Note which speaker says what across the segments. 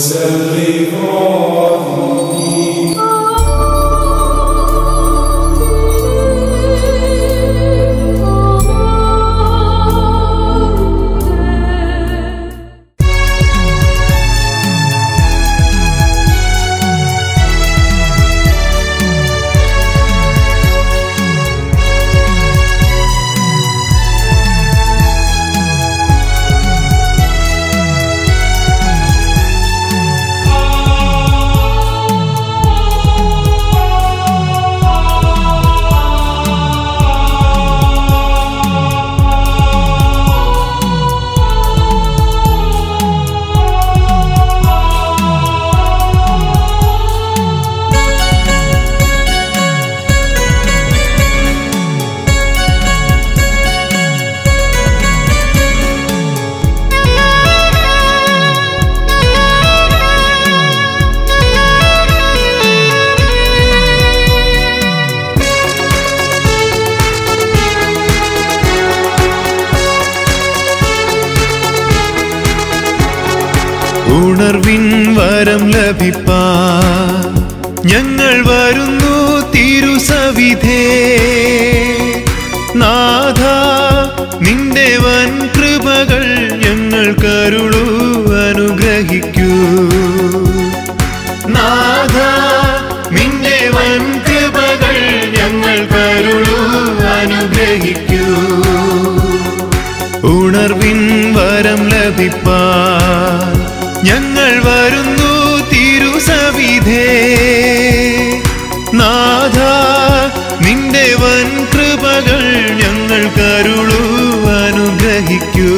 Speaker 1: ഉണർവിൻ വരം ലഭിപ്പാ ഞങ്ങൾ വരുന്നു തിരുസവിധേ നാഥ നിന്റെ വൻ കൃപകൾ ഞങ്ങൾ കരുളു അനുഗ്രഹിക്കൂ നാഥ നിന്റെ വൻ കൃപകൾ ഞങ്ങൾ കരുളു അനുഗ്രഹിക്കൂ ഉണർവിൻ വരം ലഭിപ്പാ ഞങ്ങൾ വരുന്നു തിരുസവിധേ നാഥ നിന്റെ വൻ കൃപകൾ ഞങ്ങൾ കരുളു അനുഗ്രഹിക്കൂ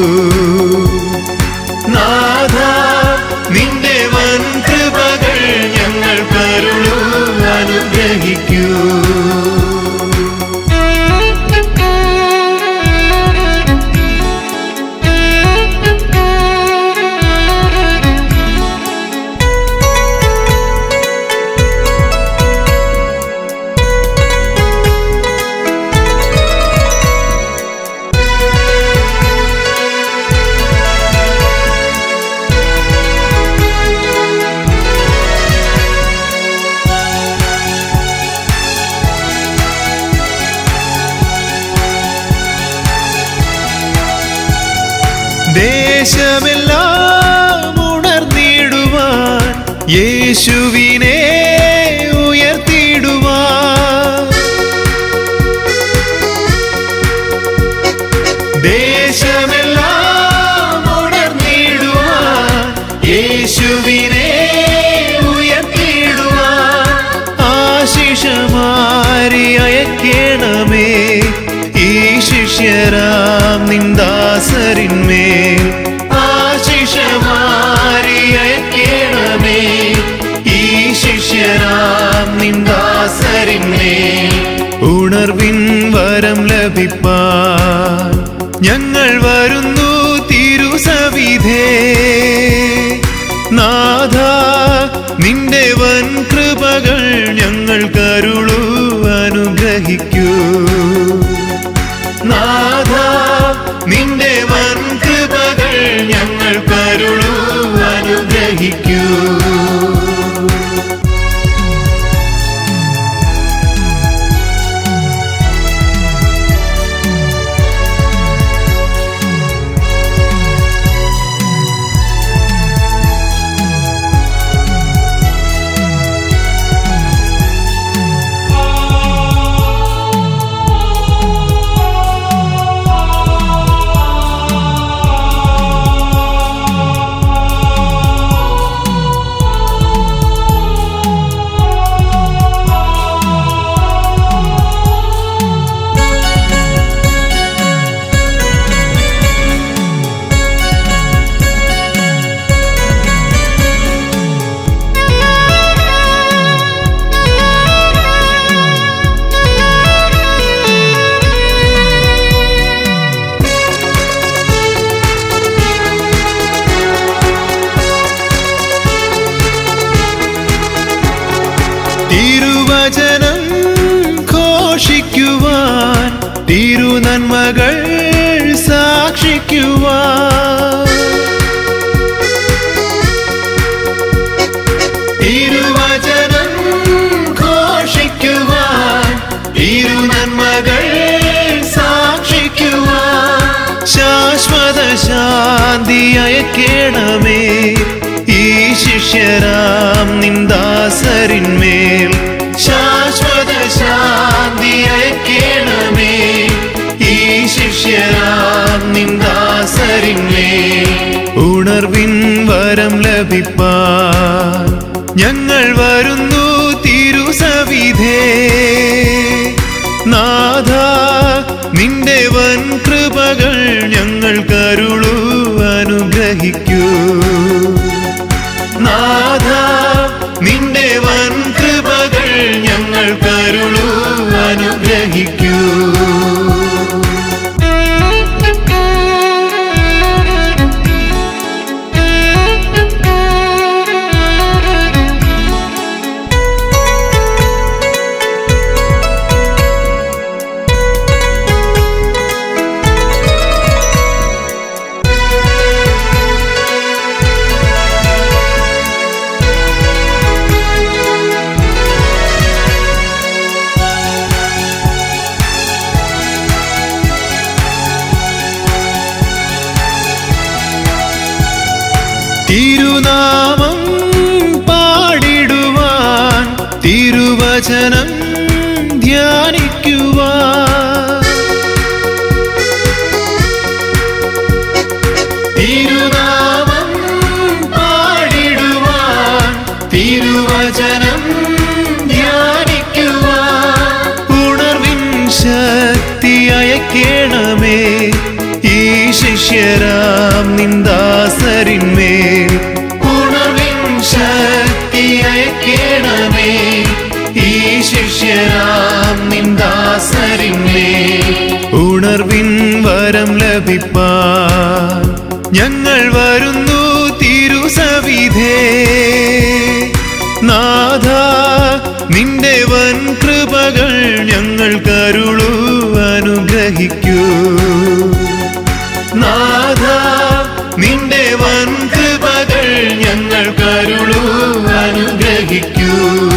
Speaker 1: നാഥ നിന്റെ വൻ കൃപകൾ ഞങ്ങൾ കരുളു അനുഗ്രഹിക്കൂ ദേശമെല്ലാം ഉണർന്നിടുവാൻ യേശുവിനെ ഉയർത്തിടുവാൻ ദേശമെല്ലാം ഉണർന്നിടുവാൻ യേശുവിനെ ഉയർത്തിടുവാൻ ആശിഷമാരി അയക്കണമേ ഈ ശിഷ്യരാം നിന്ദാസരിന്മേൽ ആശിഷമാരി അയക്കണമേ ഈ ശിഷ്യരാം നിന്ദാസരിന്മേൽ ഉണർവിൻ വരം ലഭിപ്പാൻ ഞങ്ങൾ വരുന്നു തിരുസവിധേ നാഥ നിന്റെ വൻ കൃപകൾ ഞങ്ങൾ കരുളു അനുഗ്രഹിക്കൂ നാഥ നിന്റെ വൻ കൃപകൾ ഞങ്ങൾ കരുളു അനുഗ്രഹിക്കൂ തിരുവചനം ഘോഷിക്കുവാൻ തിരുനന്മകൾ സാക്ഷിക്കുവാൻ അയക്കേണമേ ഈ ശിഷ്യരാം നിന്ദാസരിന്മേൽ ശാശ്വത ശാന്തി അയക്കേണമേ ഈ ശിഷ്യരാം നിന്ദാസരിന്മേൽ ഉണർവിൻ വരം ലഭിപ്പാൻ ഞങ്ങൾ വരുന്നു തിരുസവിധേ നാഥ നിന്റെ വൻ കൃപകൾ ഞങ്ങൾ കരുളു അനുഗ്രഹിക്കൂ നാഥ നിന്റെ വൻ കൃപകൾ ഞങ്ങൾ കരുളു അനുഗ്രഹിക്കൂ തിരുനാമം പാടിടുവാൻ തിരുവചനം ധ്യാനിക്കുവാൻ തിരുനാമം പാടിടുവാൻ തിരുവചനം ധ്യാനിക്കുവാൻ ഉണർവിൻ ശക്തി അയക്കേണമേ ഈ ശിഷ്യരാം നിന്ദാസരിന്മേൽ ഉണർവിൻ ശക്തി അയക്കേണമേ ഈ ശിഷ്യരാം നിന്ദാസരിന്മേൽ ഉണർവിൻ വരം ലഭിപ്പാൻ ഞങ്ങൾ വരുന്നു തിരുസവിധേ നാഥ നിന്റെ വൻ കൃപകൾ ഞങ്ങൾ കരുളു അനുഗ്രഹിക്കൂ നാഥ നിന്റെ വൻ കൃപകൾ ഞങ്ങൾ കരുളു അനുഗ്രഹിക്കൂ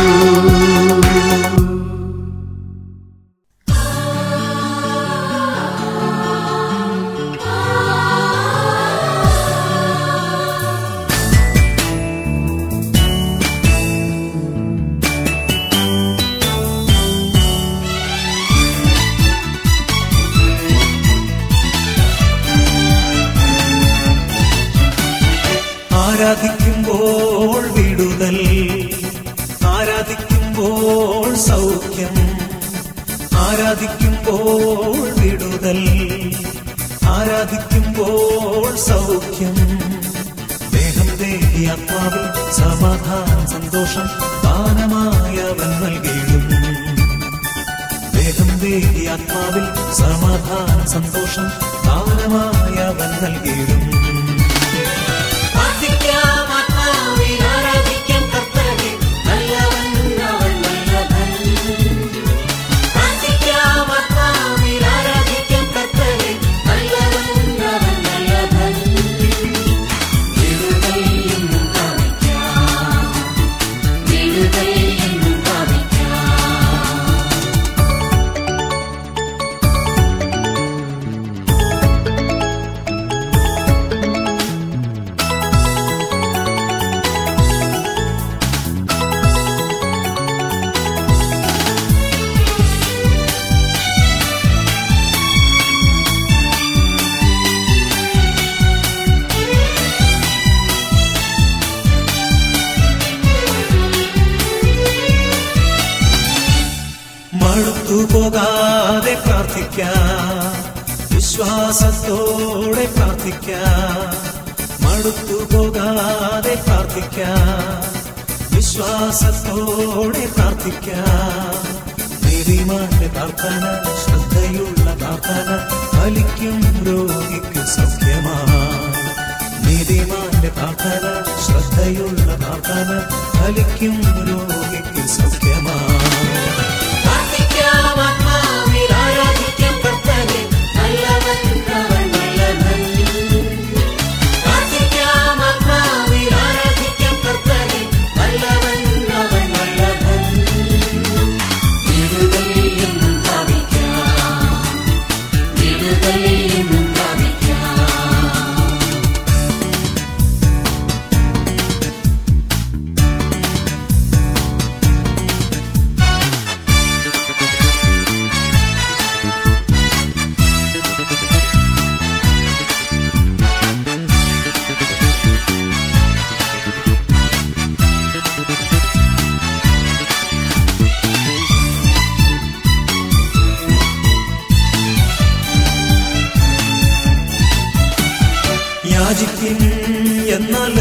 Speaker 2: ആരാധിക്കുമ്പോൾ വിടുതൽ ആരാധിക്കുമ്പോൾ സൗഖ്യം ആരാധിക്കുമ്പോൾ വിടുതൽ ആരാധിക്കുമ്പോൾ സൗഖ്യം ദേഹം ദേഹി ആത്മാവിൽ സമാധാനം സന്തോഷം ദാനമായവൻ നൽകിയിടും ദേഹം ദേഹി ആത്മാവിൽ സമാധാനം സന്തോഷം ദാനമായവൻ നൽകിയിടും
Speaker 3: പ്രാർത്ഥിക്കാം ആത്മാവിൽ ആരാധിക്കാം കർത്താവേ നല്ലവൻ അവൻ നല്ലവൻ പ്രാർത്ഥിക്കാം ആത്മാവിൽ ആരാധിക്കാം കർത്താവേ നല്ലവൻ അവൻ നല്ലവൻ വിടുതൽ എന്നും കാണിക്കാം വിടുതൽ എന്നും കാണിക്കാം
Speaker 2: മടുത്തു പോകാതെ പ്രാർത്ഥിക്കാം വിശ്വാസത്തോടെ പ്രാർത്ഥിക്കാം മടുത്തു പോകാതെ പ്രാർത്ഥിക്കാം വിശ്വാസത്തോടെ പ്രാർത്ഥിക്കാം നീതിമാന്റെ പ്രാർത്ഥന ശ്രദ്ധയുള്ള പ്രാർത്ഥന ഫലിക്കും രോഗിക്ക് സൗഖ്യമായി നീതിമാന്റെ പ്രാർത്ഥന ശ്രദ്ധയുള്ള പ്രാർത്ഥന ഫലിക്കും രോഗിക്ക് സൗഖ്യമായി
Speaker 3: പ്രാർത്ഥിക്കാം ആത്മാവിൽ ആരാധിക്കാം കർത്താവേ നല്ലവൻ അവൻ നല്ലവൻ പ്രാർത്ഥിക്കാം ആത്മാവിൽ ആരാധിക്കാം കർത്താവേ നല്ലവൻ അവൻ നല്ലവൻ വിടുതൽ എന്നും ഭാവിക്കാം വിടുതൽ എന്നും ഭാവിക്കാം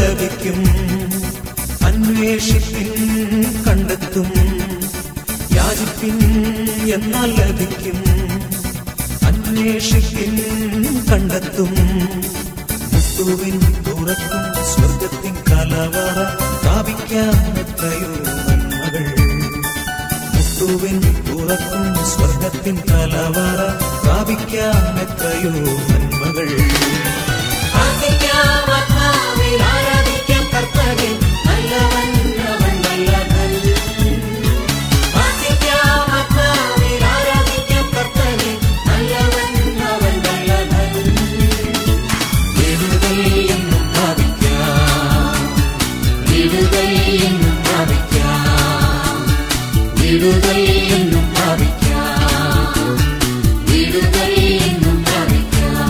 Speaker 2: ലഭിക്കും അന്വേഷിപ്പിൻ കണ്ടെത്തും യാചിപ്പിൻ എന്നാൽ ലഭിക്കും അന്വേഷിപ്പിൻ കണ്ടെത്തും മുത്തുവിൻ തുറക്കും സ്വർഗത്തിൻ കലവറ സ്ഥാപിക്കാൻ എത്രയോ നന്മകൾ മുത്തുവിൻ തുറക്കും സ്വർഗത്തിൻ കലവറ സ്ഥാപിക്കാൻ എത്രയോ നന്മകൾ
Speaker 3: പ്രാർത്ഥിക്കാം ആത്മാവിൽ ആരാധിക്കാം കർത്തനെ നല്ലവൻ അവൻ നല്ലവൻ പ്രാർത്ഥിക്കാം ആത്മാവിൽ ആരാധിക്കാം കർത്തനെ നല്ലവൻ അവൻ നല്ലവൻ
Speaker 2: വിടുതൽ എന്നും പ്രാപിക്കാം
Speaker 3: വിടുതൽ എന്നും പ്രാപിക്കാം വിടുതൽ എന്നും പ്രാപിക്കാം വിടുതൽ എന്നും പ്രാപിക്കാം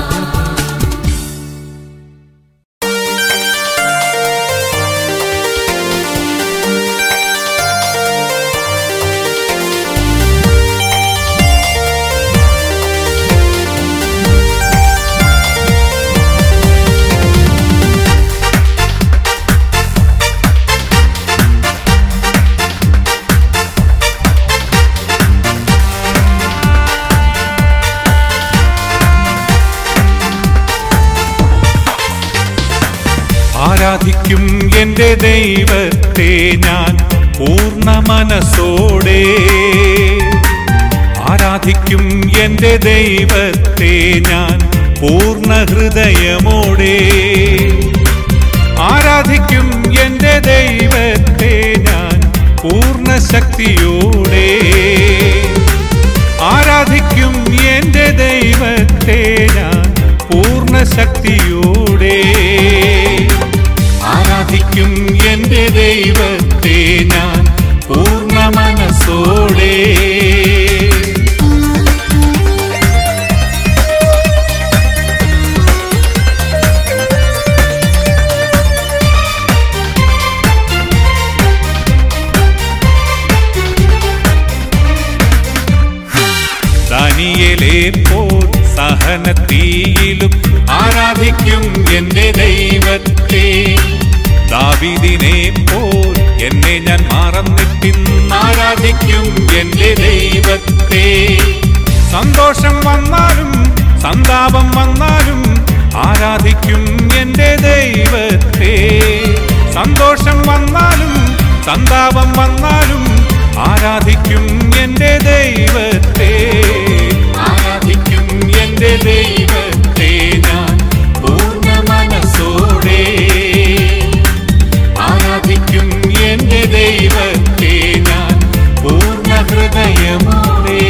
Speaker 1: ആരാധിക്കും എന്റെ ദൈവത്തെ ഞാൻ പൂർണ്ണ മനസ്സോടെ ആരാധിക്കും എന്റെ ദൈവത്തെ ഞാൻ പൂർണ്ണ ഹൃദയമോടെ ആരാധിക്കും എന്റെ ദൈവത്തെ ഞാൻ പൂർണ്ണ ശക്തിയോടെ ആരാധിക്കും എന്റെ ദൈവത്തെ ഞാൻ പൂർണ്ണ ശക്തിയോടെ ആരാധിക്കും എന്റെ ദൈവത്തെ ഞാൻ പൂർണ്ണ മനസ്സോടെ ദാനിയേലേ പോൽ സഹനത്തീയിലും ആരാധിക്കും എന്റെ ദൈവത്തെ ദാവീദിനെ പോൽ എന്നെ ഞാൻ മറന്നിട്ടിന്ന് ആരാധിക്കും എന്റെ ദൈവത്തെ സന്തോഷം വന്നാലും സന്താപം വന്നാലും ആരാധിക്കും എന്റെ ദൈവത്തെ സന്തോഷം വന്നാലും സന്താപം വന്നാലും ആരാധിക്കും എന്റെ ദൈവത്തെ ആരാധിക്കും എന്റെ ദൈവത്തെ ഞാൻ പൂർണ്ണ മനസ്സോടെ ആരാധിക്കും എന്റെ ദൈവത്തെ ഞാൻ പൂർണ്ണ ഹൃദയമോടെ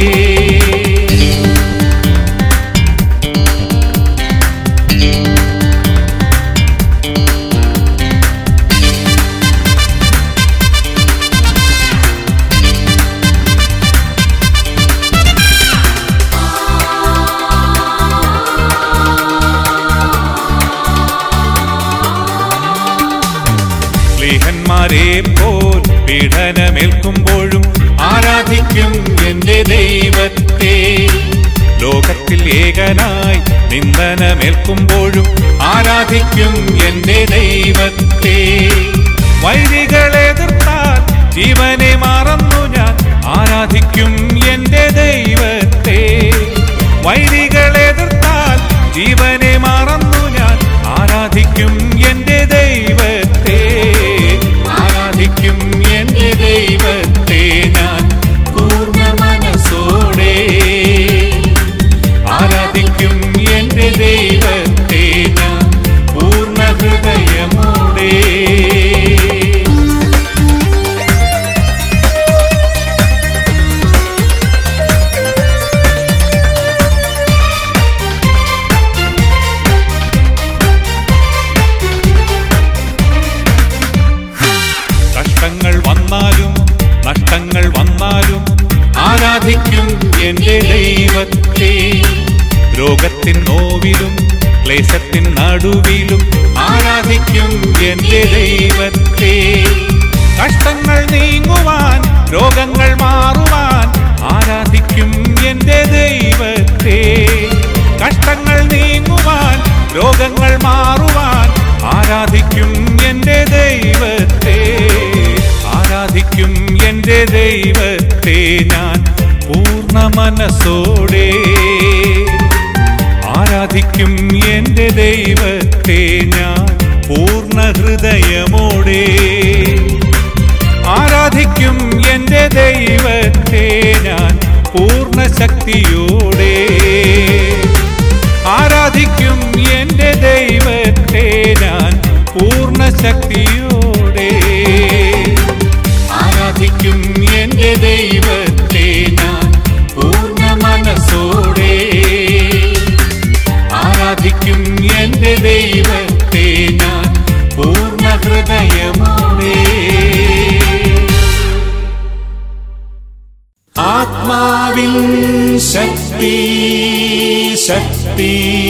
Speaker 1: സ്നേഹന്മാരെ പോൽ പീഡനമേൽക്കുമ്പോഴും ആരാധിക്കും എന്റെ ദൈവത്തെ ലോകത്തിൽ ഏകനായി നിന്ദനമേൽക്കുമ്പോഴും ആരാധിക്കും എന്റെ ദൈവത്തെ വൈദികളെ എതിർത്താൽ ജീവനെ മറന്നു ഞാൻ ആരാധിക്കും എന്റെ ദൈവത്തെ വൈദികളെ എതിർത്താൽ ജീവനെ മറന്നു ഞാൻ ആരാധിക്കും എന്റെ ദൈവത്തെ ആരാധിക്കും എന്റെ ദൈവത്തെ ഞാൻ പൂർണ്ണ മനസ്സോടെ ആരാധിക്കും എന്റെ ദൈവത്തെ ഞാൻ പൂർണ്ണ ഹൃദയമോടെ കഷ്ടങ്ങൾ വന്നാലും നഷ്ടങ്ങൾ വന്നാലും ആരാധിക്കും എന്റെ ദൈവത്തെ രോഗത്തിൻ നോവിലും ക്ലേശത്തിൻ നടുവിലും ആരാധിക്കും എന്റെ ദൈവത്തെ കഷ്ടങ്ങൾ നീങ്ങുവാൻ രോഗങ്ങൾ മാറുവാൻ ആരാധിക്കും എന്റെ ദൈവത്തെ കഷ്ടങ്ങൾ നീങ്ങുവാൻ രോഗങ്ങൾ മാറുവാൻ ആരാ ആരാധിക്കും എൻ്റെ ദൈവത്തെ ആരാധിക്കും എൻ്റെ ദൈവത്തെ ഞാൻ പൂർണ്ണ മനസ്സോടെ ആരാധിക്കും എൻ്റെ ദൈവത്തെ ഞാൻ പൂർണ്ണ ഹൃദയമോടെ ആരാധിക്കും എൻ്റെ ദൈവത്തെ ഞാൻ പൂർണ്ണ ശക്തിയോടെ ആരാധിക്കും എൻ്റെ ദൈവത്തെ ഞാൻ പൂർണ്ണ ശക്തിയോടെ ആരാധിക്കും എൻ്റെ ദൈവത്തെ ഞാൻ പൂർണ്ണ മനസ്സോടെ ആരാധിക്കും എൻ്റെ ദൈവത്തെ ഞാൻ പൂർണ്ണ ഹൃദയമോടെ ആത്മാവിൻ ശക്തി ശക്തി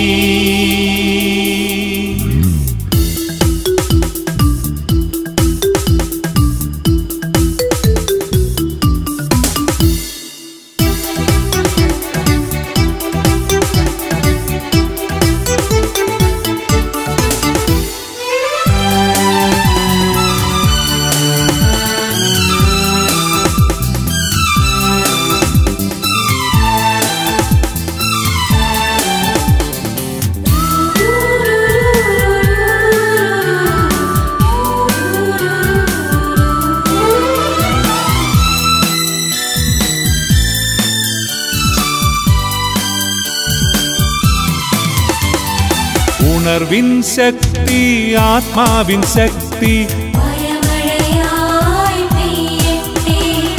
Speaker 1: ഉണർവിൻ ശക്തി ആത്മാവിൻ ശക്തി
Speaker 3: മഴമഴയായി പെയ്യട്ടെ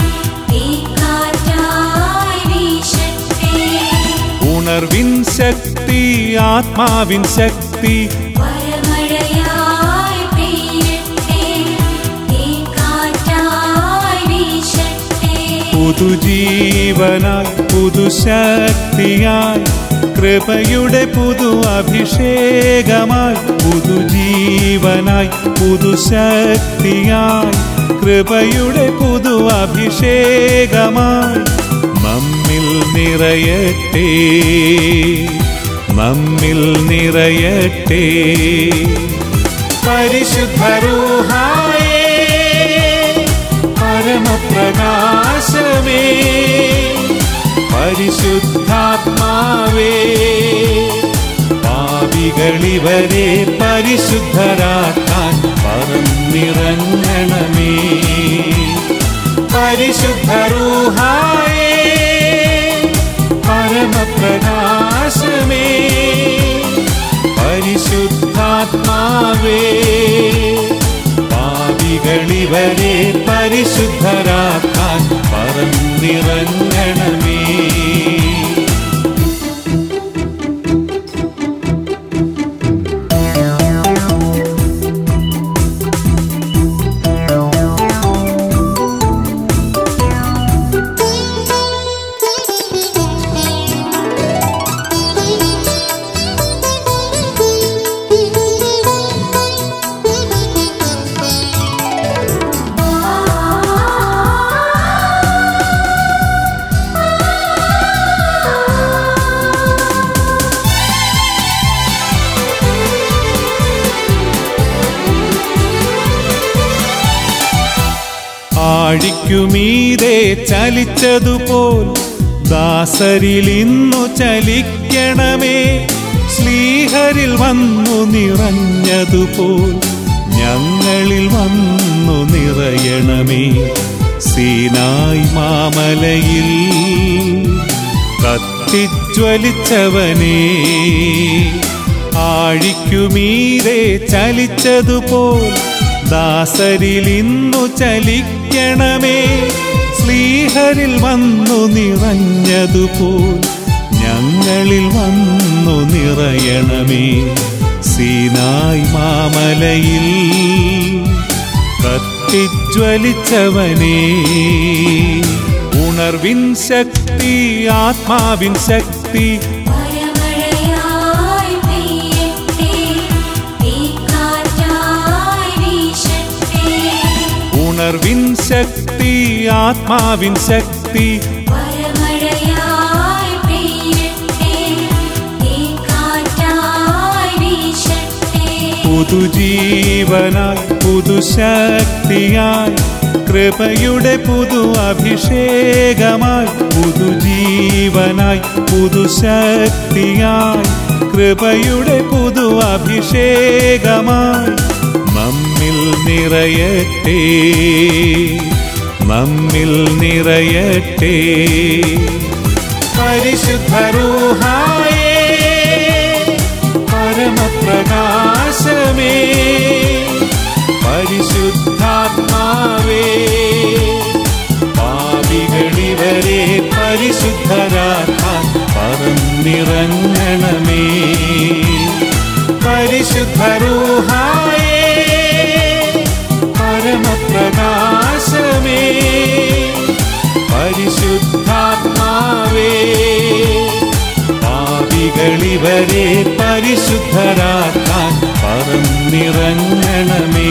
Speaker 3: തീക്കാറ്റായി വീശട്ടെ
Speaker 1: ഉണർവിൻ ശക്തി ആത്മാവിൻ ശക്തി
Speaker 3: മഴമഴയായി പെയ്യട്ടെ തീക്കാറ്റായി വീശട്ടെ
Speaker 1: പുതുജീവനായി പുതുശക്തിയായി കൃപയുടെ പുതു അഭിഷേകമായി പുതുജീവനായി പുതുശക്തിയായി കൃപയുടെ പുതു അഭിഷേകമായി നമ്മിൽ നിറയട്ടെ നമ്മിൽ നിറയട്ടെ പരിശുദ്ധരൂഹായേ പരമപ്രകാശമേ പരിശുദ്ധാത്മാവേ പാപികളിവരെ പരിശുദ്ധരാക്കാൻ പറന്നിറങ്ങണമേ പരിശുദ്ധരൂഹായേ പരമപ്രകാശമേ പരിശുദ്ധാത്മാവേ പാപികളിവരെ പരിശുദ്ധരാക്കാൻ പറന്നിറങ്ങണമേ ആഴിക്കുമീതെ ചലിച്ചതുപോൽ ദാസരിൽ ഇന്നു ചലിക്കണമേ ശ്ലീഹരിൽ വന്നു നിറഞ്ഞതുപോൽ ഞങ്ങളിൽ വന്നു നിറയണമേ സീനായി മാമലയിൽ കത്തിജ്വലിച്ചവനേ ആഴിക്കുമീതെ ചലിച്ചതുപോൽ ദാസരിൽ ഇന്നു ചലിക്കണമേ ശ്ലീഹരിൽ വന്നു നിറഞ്ഞതുപോൽ ഞങ്ങളിൽ വന്നു നിറയണമേ സീനായി മാമലയിൽ കത്തിജ്വലിച്ചവനേ ഉണർവിൻ ശക്തി ആത്മാവിൻ ശക്തി
Speaker 3: മഴമഴയായി പെയ്യട്ടെ തീക്കാറ്റായി വീശട്ടെ
Speaker 1: ഉണർവിൻ ശക്തി ആത്മാവിൻ ശക്തി
Speaker 3: മഴമഴയായി പെയ്യട്ടെ തീക്കാറ്റായി വീശട്ടെ
Speaker 1: പുതുജീവനായി പുതുശക്തിയായി കൃപയുടെ പുതു അഭിഷേകമായി പുതുജീവനായി പുതുശക്തിയായി കൃപയുടെ പുതു അഭിഷേകമായി നമ്മിൽ നിറയട്ടെ നമ്മിൽ നിറയട്ടെ പരിശുദ്ധരൂഹായേ പരമപ്രകാശമേ പരിശുദ്ധാത്മാവേ പാപികളിവരെ പരിശുദ്ധരാക്കാൻ പറന്നിറങ്ങണമേ പരിശുദ്ധരൂഹായേ പരമപ്രകാശമേ പരിശുദ്ധാത്മാവേ പാപികളിവരെ പരിശുദ്ധരാക്കാൻ പറന്നിറങ്ങണമേ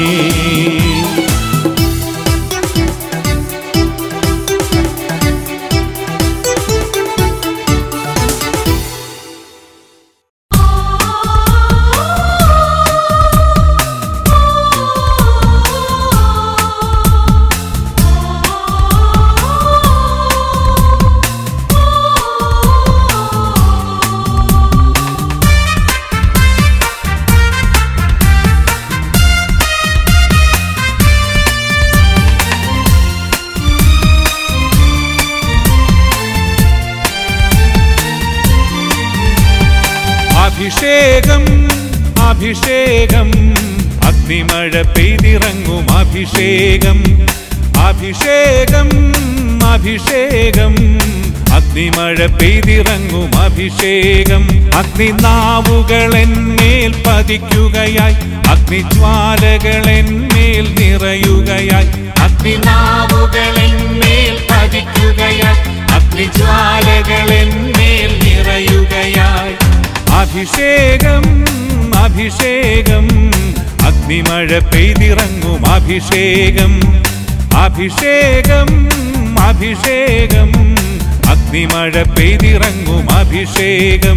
Speaker 1: അഭിഷേകം അഭിഷേകം അഗ്നിമഴ പെയ്തിറങ്ങും അഭിഷേകം അഭിഷേകം അഭിഷേകം അഗ്നിമഴ പെയ്തിറങ്ങും അഭിഷേകം അഗ്നിനാവുകൾ എന്മേൽ പതിക്കുകയായി അഗ്നിജ്വാലകൾ എന്മേൽ നിറയുകയായി അഗ്നിനാവുകൾ എന്മേൽ പതിക്കുകയായി അഗ്നിജ്വാലകൾ എന്മേൽ നിറയുകയായി അഭിഷേകം അഭിഷേകം അഗ്നിമഴ പെയ്തിറങ്ങും അഭിഷേകം അഭിഷേകം അഭിഷേകം അഗ്നിമഴ പെയ്തിറങ്ങും അഭിഷേകം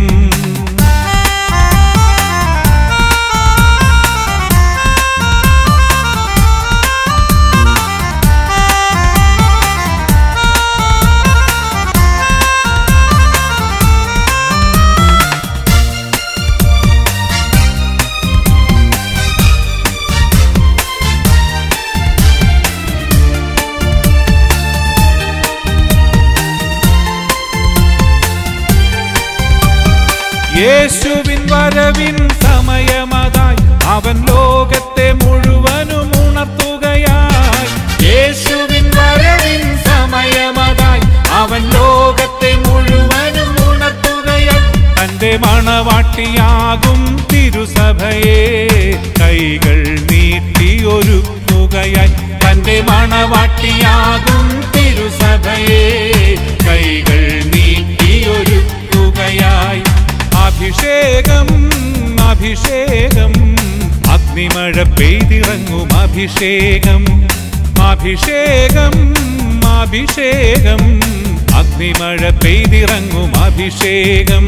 Speaker 1: യേശുവിൻ വരവിൻ സമയമതായി അവൻ ലോകത്തെ മുഴുവനും ഉണർത്തുകയായി യേശുവിൻ വരവിൻ സമയമതായി അവൻ ലോകത്തെ മുഴുവനും ഉണർത്തുകയായി തന്റെ മണവാട്ടിയാകും തിരുസഭയെ കൈകൾ നീട്ടിയൊരുക്കുകയായി തന്റെ മണവാട്ടിയാകും തിരുസഭയെ കൈകൾ നീട്ടിയൊരുക്കുകയായി അഭിഷേകം അഭിഷേകം അഗ്നിമഴ പെയ്തിറങ്ങും അഭിഷേകം അഭിഷേകം അഭിഷേകം അഗ്നിമഴ പെയ്തിറങ്ങും അഭിഷേകം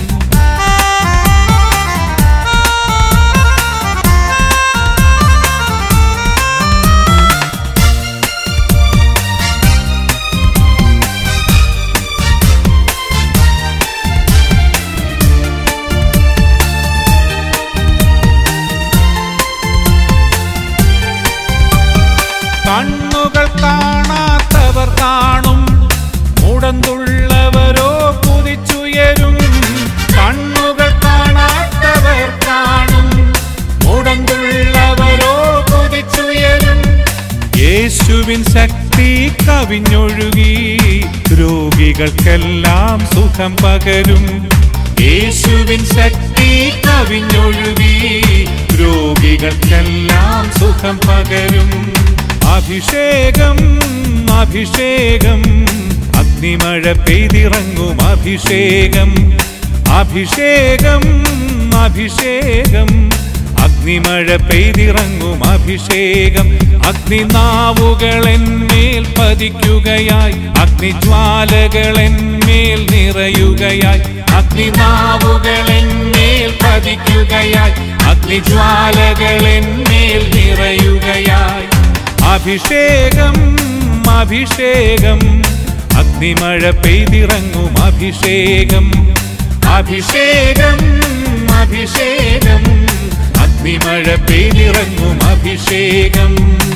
Speaker 1: കണ്ണുകൾ കാണാത്തവർ കാണും മുടന്തുള്ളവരോ കുതിച്ചുയരും കണ്ണുകൾ കാണാത്തവർ കാണും മുടന്തുള്ളവരോ കുതിച്ചുയരും യേശുവിൻ ശക്തി കവിഞ്ഞൊഴുകി രോഗികൾക്കെല്ലാം സുഖം പകരും യേശുവിൻ ശക്തി കവിഞ്ഞൊഴുകി രോഗികൾക്കെല്ലാം സുഖം പകരും അഭിഷേകം അഭിഷേകം അഗ്നിമഴ പെയ്തിറങ്ങും അഭിഷേകം അഭിഷേകം അഭിഷേകം അഗ്നിമഴ പെയ്തിറങ്ങും അഭിഷേകം അഗ്നിനാവുകളെന്മേൽ പതിക്കുകയായി അഗ്നിജ്വാലകളെന്മേൽ നിറയുകയായി അഗ്നിനാവുകളെന്മേൽ പതിക്കുകയായി അഗ്നിജ്വാലകളെന്മേൽ നിറയുകയായി അഭിഷേകം അഭിഷേകം അഗ്നിമഴ പെയ്തിറങ്ങും അഭിഷേകം അഭിഷേകം അഭിഷേകം അഗ്നിമഴ പെയ്തിറങ്ങും അഭിഷേകം